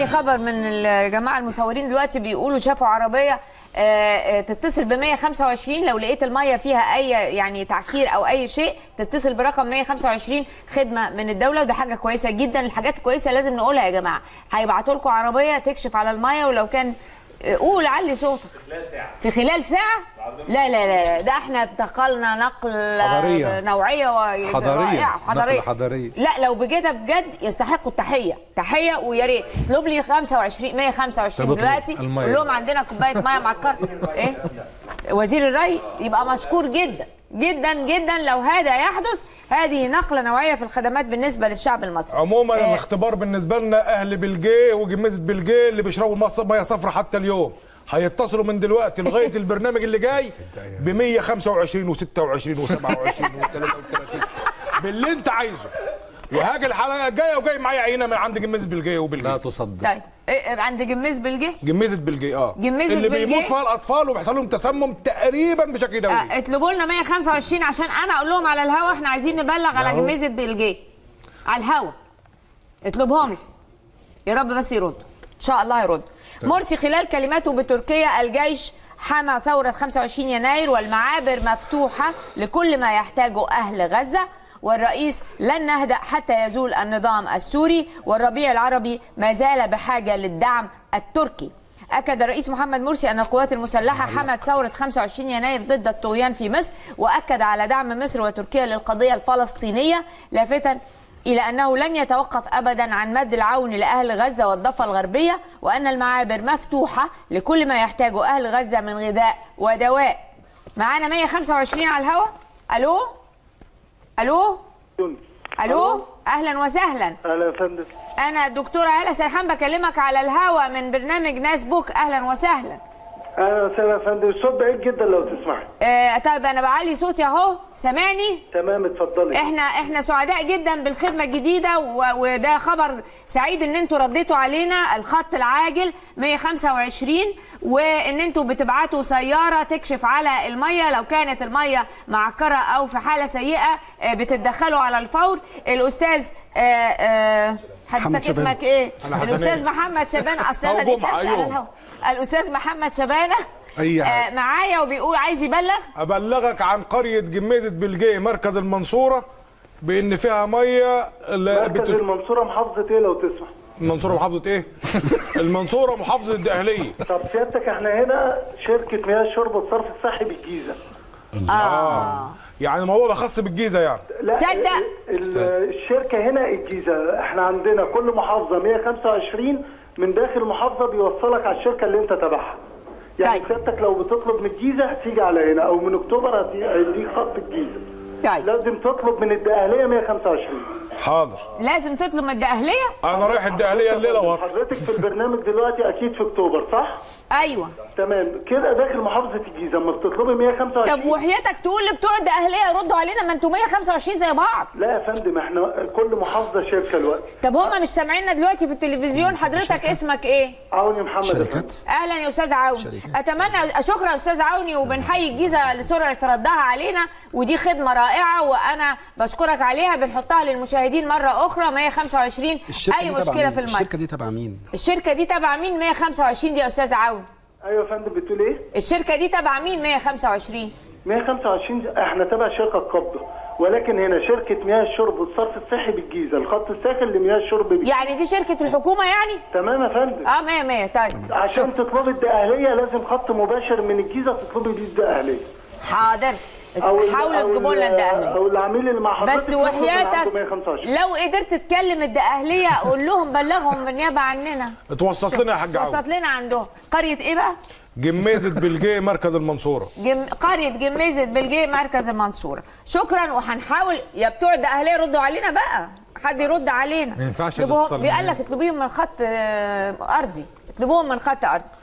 خبر من الجماعه المصورين دلوقتي بيقولوا شافوا عربيه آه، آه، تتصل ب 125 لو لقيت الميه فيها اي يعني تعكير او اي شيء تتصل برقم 125 خدمه من الدوله وده حاجه كويسه جدا الحاجات الكويسه لازم نقولها يا جماعه هيبعتوا لكم عربيه تكشف على الميه ولو كان آه، قول علي صوتك في خلال ساعة؟ لا لا لا لا، ده احنا انتقلنا نقل حضارية. نوعية و- حضارية. رائعة، حضارية نقلة حضارية. لا لو بجد بجد يستحقوا التحية تحية ويا ريت اطلب لي 25 125 طب اطلب دلوقتي المية. قول لهم عندنا كوباية مية معكرة ايه؟ وزير الري يبقى مشكور جدا جدا جدا لو هذا يحدث هذه نقلة نوعية في الخدمات بالنسبة للشعب المصري عموما آه. الاختبار بالنسبه لنا اهل بلجيه وجميزه بلجيه اللي بيشربوا مص- ميه صفرا حتى اليوم هيتصلوا من دلوقتي لغايه البرنامج اللي جاي ب 125 و26 و27 و33 باللي انت عايزه وهاجي الحلقه الجايه وجاي معايا عينه من عند جميزه بلجيه لا وبلجيه تصدق طيب إيه عند جميز بلجيه جميزه بلجيه اه جميزة اللي بلجيه؟ بيموت فيها الاطفال وبيحصل لهم تسمم تقريبا بشكل دوري آه، اطلبوا لنا 125 عشان انا اقول لهم على الهوا احنا عايزين نبلغ على أهو. جميزه بلجيه على الهوا اطلبهم لي يا رب بس يردوا ان شاء الله يردوا مرسي خلال كلماته بتركيا الجيش حمى ثورة 25 يناير والمعابر مفتوحة لكل ما يحتاجه أهل غزة والرئيس لن نهدأ حتى يزول النظام السوري والربيع العربي ما زال بحاجة للدعم التركي أكد الرئيس محمد مرسي أن القوات المسلحة حمت ثورة 25 يناير ضد الطغيان في مصر وأكد على دعم مصر وتركيا للقضية الفلسطينية لافتا إلى أنه لن يتوقف أبدا عن مد العون لأهل غزة والضفة الغربية وأن المعابر مفتوحة لكل ما يحتاجه أهل غزة من غذاء ودواء معانا 125 على الهوا ألو ألو ألو أهلا وسهلا اهلا يا فندم أنا الدكتورة هالة سرحان بكلمك على الهوا من برنامج ناس بوك أهلا وسهلا اهلا وسهلا يا فندم الصوت بعيد جدا لو تسمحي آه طيب أنا بعلي صوتي أهو سامعني تمام اتفضلي احنا احنا سعداء جدا بالخدمه الجديده و- وده خبر سعيد ان انتوا رديتوا علينا الخط العاجل 125 وان انتوا بتبعتوا سياره تكشف على الميه لو كانت الميه معكره او في حاله سيئه اه، بتتدخلوا على الفور الاستاذ اه، اه، حضرتك شبانة. اسمك ايه أنا حسنين. الاستاذ محمد شبانه اصل أو انا لقيت جمعة، نفسي على أيوه. الهوا الاستاذ محمد شبانه أي حاجة. اه، معايا وبيقول عايز يبلغ ابلغك عن قريه جميزه بلجيه مركز المنصوره بان فيها ميه لا مركز بت... المنصوره محافظه ايه لو تسمح المنصوره محافظه ايه المنصوره محافظه الدقهليه طب سيادتك احنا هنا شركه مياه الشرب والصرف الصحي بالجيزه اه يعني الموضوع ده خاص بالجيزه يعني لا تصدق؟ ال- ال- الشركه هنا الجيزه احنا عندنا كل محافظه 125 من داخل محافظه بيوصلك على الشركه اللي انت تبعها يعني طيب. سيادتك لو بتطلب من الجيزه هتيجي على هنا او من اكتوبر هتي- هيديك خط الجيزه طيب لازم تطلب من الدقهليه 125 حاضر لازم تطلب من الدقهليه انا رايح الدقهليه الليله وهط حضرتك في البرنامج دلوقتي اكيد في اكتوبر صح؟ ايوه تمام كده داخل محافظه الجيزه اما بتطلبي 125 طب وحياتك تقول لبتوع الدقهليه يردوا علينا ما انتوا 125 زي بعض لا يا فندم احنا كل محافظه شركه الوقت طب هم مش سامعيننا دلوقتي في التلفزيون حضرتك اسمك ايه عوني محمد يا شركات فندم. اهلا يا استاذ عوني اتمنى شكرا يا استاذ عوني وبنحيي الجيزه لسرعه ردها علينا ودي خدمه رائعه وانا بشكرك عليها بنحطها للمشاهدين مره اخرى 125 الشركه اي دي تبع مشكله مين؟ في الميه الشركه دي تبع مين؟ الشركه دي تبع مين 125 دي يا استاذ عوني ايوه يا فندم بتقول ايه؟ الشركه دي تبع مين 125 125 احنا تبع شركه القبضه ولكن هنا شركه مياه الشرب والصرف الصحي بالجيزه الخط الساخن لمياه الشرب بالجيزة. يعني دي شركه الحكومه يعني تمام يا فندم اه 100 100 طيب عشان تطلبي الدقهليه لازم خط مباشر من الجيزه تطلبي بيه الدقهليه حاضر ال- حاولوا أو تجيبوا لنا ال- الدقهليه او العميل اللي مع حضرتك بس يطلب من عنده وحياتك 125 لو قدرت تكلم الدقهليه قول لهم بلغهم بالنيابه عننا اتوسط لنا يا حاج عون وسط لنا عندهم قريه ايه بقى؟ جميزه بلجيه مركز المنصوره جم... قريه جميزه بلجيه مركز المنصوره شكرا وهنحاول يا بتوع الدقهليه ردوا علينا بقى حد يرد علينا ما ينفعش اطلبوهم- الاتصال بيقال مننا. لك اطلبيهم من خط آه، ارضي اطلبوهم من خط ارضي